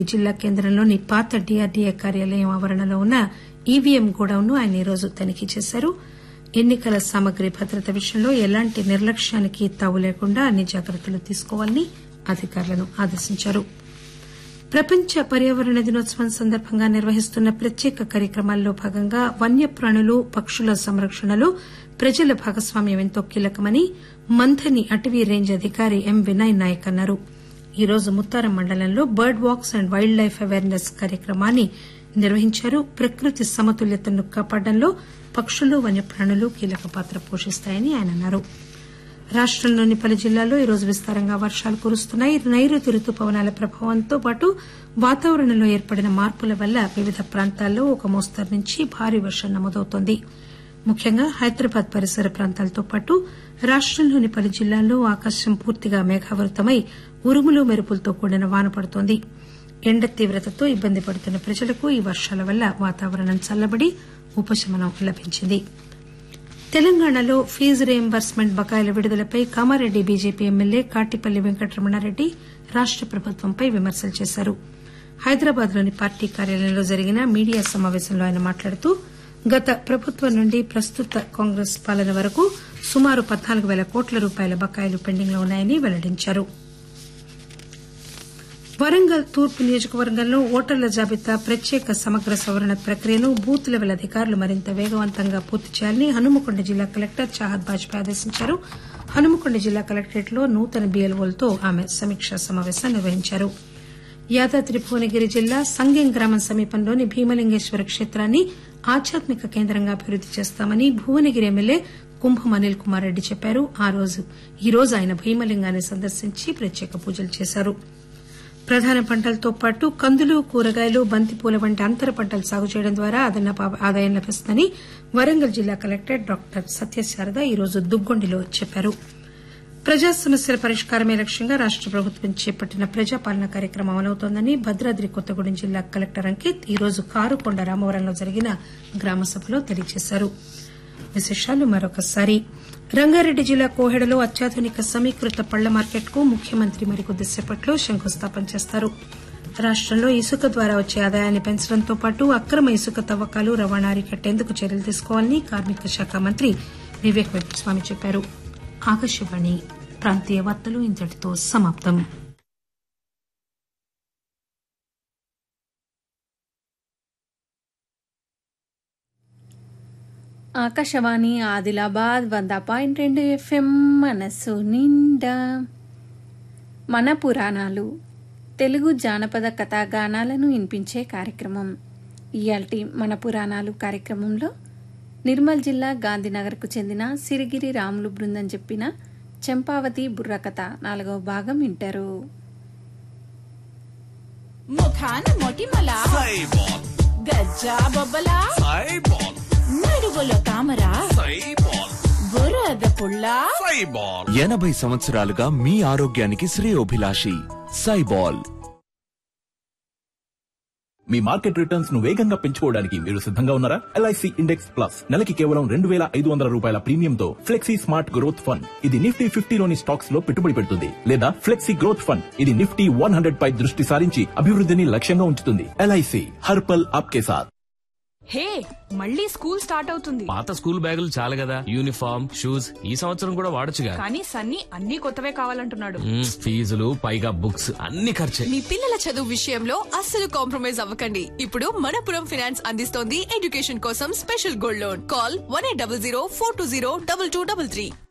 జిల్లా కేంద్రంలోని పాత డీఆర్డీఏ కార్యాలయం ఆవరణలో ఉన్న ఈవీఎం గోడౌన్ ను ఆయన ఈరోజు తనిఖీ చేశారు ఎన్ని కల సామగ్రి భద్రత విషయంలో ఎలాంటి నిర్లక్ష్యానికి తావు లేకుండా అన్ని జాగ్రత్తలు తీసుకోవాలని అధికారులను ఆదేశించారు ప్రపంచ పర్యావరణ దినోత్సవం సందర్భంగా నిర్వహిస్తున్న ప్రత్యేక కార్యక్రమాల్లో భాగంగా వన్యప్రాణులు పక్షుల సంరక్షణలో ప్రజల భాగస్వామ్యం ఎంతో కీలకమని మంథని అటవీ రేంజ్ అధికారి ఎం వినయ్ నాయక్ అన్నారు ఈ రోజు ముత్తారం మండలంలో bird walks and wildlife awareness కార్యక్రమాన్ని నిర్వహించారు ప్రకృతి సమతుల్యతను కాపాడడంలో పక్షులు వన్యప్రాణులు కీలక పాత్ర పోషిస్తాయని ఆయన అన్నారు రాష్టంలోని పలు జిల్లాల్లో ఈరోజు విస్తారంగా వర్షాలు కురుస్తున్నాయి నైరుతి రుతుపవనాల ప్రభావంతో పాటు వాతావరణంలో ఏర్పడిన మార్పుల వల్ల వివిధ ప్రాంతాల్లో ఒక మోస్తరు నుంచి భారీ వర్షం నమోదవుతోంది ముఖ్యంగా హైదరాబాద్ పరిసర ప్రాంతాలతో పాటు రాష్టంలోని పలు జిల్లాల్లో ఆకాశం పూర్తిగా మేఘావృతమై ఉరుములు మెరుపులతో కూడిన వాన పడుతోంది ఎండ తీవ్రతతో ఇబ్బంది పడుతున్న ప్రజలకు ఈ వర్షాల వల్ల వాతావరణం చల్లబడి ఉపశమనం లభించింది తెలంగాణలో ఫీజు రీయింబర్స్మెంట్ బకాయిల విడుదలపై కామారెడ్డి బీజేపీ ఎమ్మెల్యే కాటిపల్లి వెంకటరమణారెడ్డి రాష్ట ప్రభుత్వంపై విమర్శలు చేశారు హైదరాబాద్ లోని పార్టీ కార్యాలయంలో జరిగిన మీడియా సమాపేశంలో ఆయన మాట్లాడుతూ గత ప్రభుత్వం నుండి ప్రస్తుత కాంగ్రెస్ పాలన వరకు సుమారు పద్నాలుగు పేల కోట్ల రూపాయల బకాయిలు పెండింగ్ లో ఉన్నాయని వెల్లడించారు వరంగల్ తూర్పు నియోజకవర్గంలో ఓటర్ల జాబితా ప్రత్యేక సమగ్ర సవరణ ప్రక్రియను బూత్ లెవెల్ అధికారులు మరింత వేగవంతంగా పూర్తి చేయాలని హనుమకొండ జిల్లా కలెక్టర్ చాహద్ బాజ్పేయి ఆదేశించారు హనుమకొండ జిల్లా కలెక్టరేట్ లో నూతన బీఎల్ఓలతో ఆమె సమీక్షా సమాపేశం నిర్వహించారు యాదాద్రి భువనగిరి జిల్లా సంగెం గ్రామం సమీపంలోని భీమలింగేశ్వర క్షేత్రాన్ని ఆధ్యాత్మిక కేంద్రంగా అభివృద్ది చేస్తామని భువనగిరి ఎమ్మెల్యే కుంభం అనిల్ కుమార్ రెడ్డి చెప్పారు ఈ రోజు ఆయన భీమలింగాన్ని సందర్శించి ప్రత్యేక పూజలు చేశారు ప్రధాన పంటలతో పాటు కందులు కూరగాయలు బంతిపూల వంటి అంతర పంటలు సాగు చేయడం ద్వారా అదనపు ఆదాయం లభిస్తుందని వరంగల్ జిల్లా కలెక్టర్ డాక్టర్ సత్యశారద ఈరోజు దుగ్గొండిలో చెప్పారు ప్రజా సమస్యల పరిష్కారమే లక్ష్యంగా రాష్ట ప్రభుత్వం చేపట్టిన ప్రజాపాలన కార్యక్రమం అమలవుతోందని భద్రాద్రి కొత్తగూడెం జిల్లా కలెక్టర్ అంకిత్ ఈరోజు కారుకొండ రామవరంలో జరిగిన గ్రామ సభలో తెలియజేశారు విశేషాలు మరొకసారి రంగారెడ్డి జిల్లా కోహెడలో అత్యాధునిక సమీకృత పళ్ల మార్కెట్ కు ముఖ్యమంత్రి మరికొద్దిసేపట్లో శంకుస్థాపన చేస్తారు రాష్టంలో ఇసుక ద్వారా వచ్చే ఆదాయాన్ని పెంచడంతో పాటు అక్రమ ఇసుక తవ్వకాలు రవాణా అరికట్టేందుకు చర్యలు తీసుకోవాలని కార్మిక శాఖ మంత్రి వివేక్ వెంకటస్వామి చెప్పారు ఆకాశవాణి ప్రాంతీయ వార్తలు ఇంతటితో సమాప్తం ఆకాశవాణి ఆదిలాబాద్ వంద పాయింట్ రెండు ఎఫ్ఎం మనసు నిండా మన పురాణాలు తెలుగు జానపద కథాగానాలను వినిపించే కార్యక్రమం ఇయాల్టి మన పురాణాలు కార్యక్రమంలో నిర్మల్ జిల్లా గాంధీనగర్కు చెందిన సిరిగిరి రాములు బృందం చెప్పిన చెంపావతి బుర్రకథ నాలుగవ భాగం వింటారు ముఖాన మొటిమల సైబాల్ గజ్జా బొబ్బల సైబాల్ నడువులో తామర సైబాల్ బురద పుల్ల సైబాల్ ఎనభై సంవత్సరాలుగా మీ ఆరోగ్యానికి శ్రేయోభిలాషి సైబాల్ మీ మార్కెట్ రిటర్న్స్ ను వేగంగా పెంచుకోవడానికి మీరు సిద్ధంగా ఉన్నారా ఎల్ఐసి ఇండెక్స్ ప్లస్ నెలకి కేవలం రెండు వేల ఐదు వందల రూపాయల ప్రీమియంతో ఫ్లెక్సీ స్మార్ట్ గ్రోత్ ఫండ్ ఇది నిఫ్టీ ఫిఫ్టీలోని స్టాక్స్ లో పెట్టుబడి పెడుతుంది లేదా ఫ్లెక్సీ గ్రోత్ ఫండ్ ఇది నిఫ్టీ వన్ హండ్రెడ్ పై దృష్టి సారించి అభివృద్ధిని లక్ష్యంగా ఉంచుతుంది ఎల్ఐసి హర్పల్ ఆప్కే సాత్ హే మళ్ళీ స్కూల్ స్టార్ట్ అవుతుంది పాత స్కూల్ బ్యాగులు చాలు కదా యూనిఫామ్ షూస్ ఈ సంవత్సరం కూడా వాడొచ్చుగా కానీ సన్నీ అన్ని కొత్తవే కావాలంటున్నాడు మ్మ్, ఫీజులు పైగా బుక్స్ అన్ని ఖర్చే మీ పిల్లల చదువు విషయంలో అస్సలు కాంప్రమైజ్ అవ్వకండి ఇప్పుడు మనపురం ఫైనాన్స్ అందిస్తోంది ఎడ్యుకేషన్ కోసం special gold loan call one eight double zero four two zero double two double three